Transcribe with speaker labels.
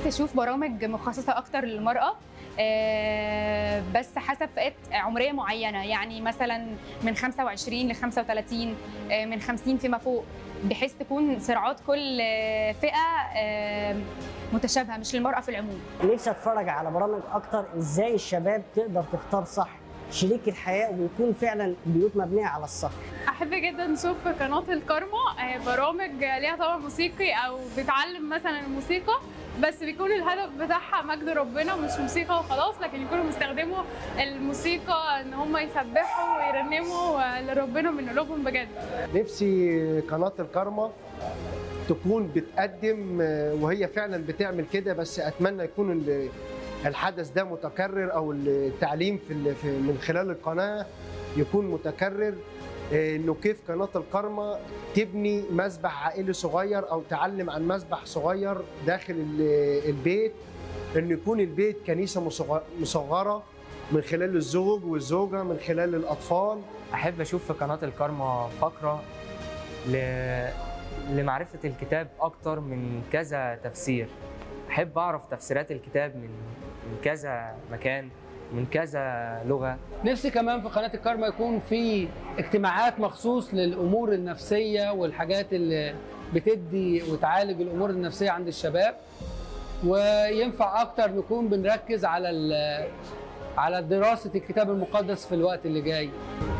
Speaker 1: نفسي اشوف برامج مخصصه اكتر للمراه آه، بس حسب فئات عمريه معينه يعني مثلا من 25 ل 35 آه، من 50 فيما فوق بحيث تكون صراعات كل آه، فئه آه، متشابهه مش للمراه في العموم
Speaker 2: نفسي اتفرج على برامج اكتر ازاي الشباب تقدر تختار صح شريك الحياه ويكون فعلا بيوت مبنيه على الصح
Speaker 3: احب جدا اشوف في قناه الكارما آه، برامج ليها طبع موسيقي او بتعلم مثلا الموسيقى بس بيكون الهدف بتاعها مجد ربنا مش موسيقى وخلاص لكن يكونوا بيستخدموا الموسيقى ان هم يسبحوا ويرنموا لربنا من قلوبهم بجد
Speaker 4: نفسي قناة الكارما تكون بتقدم آه، وهي فعلا بتعمل كده بس اتمنى يكون ال- الحدث ده متكرر او التعليم في ال- في- من خلال القناه يكون متكرر آه، انه كيف قناه الكارما تبني مسبح عائلي صغير او تعلم عن مسبح صغير داخل ال- البيت انه يكون البيت كنيسه مصغ- مصغره من خلال الزوج والزوجه من خلال الاطفال
Speaker 5: احب اشوف في قناه الكارما فقره ل... لمعرفه الكتاب اكتر من كذا تفسير احب اعرف تفسيرات الكتاب من من كذا مكان من كذا لغه
Speaker 6: نفسي كمان في قناه الكارما يكون في اجتماعات مخصوص للامور النفسيه والحاجات اللي بتدي وتعالج الامور النفسيه عند الشباب وينفع اكتر نكون بنركز على ال- على دراسه الكتاب المقدس في الوقت اللي جاي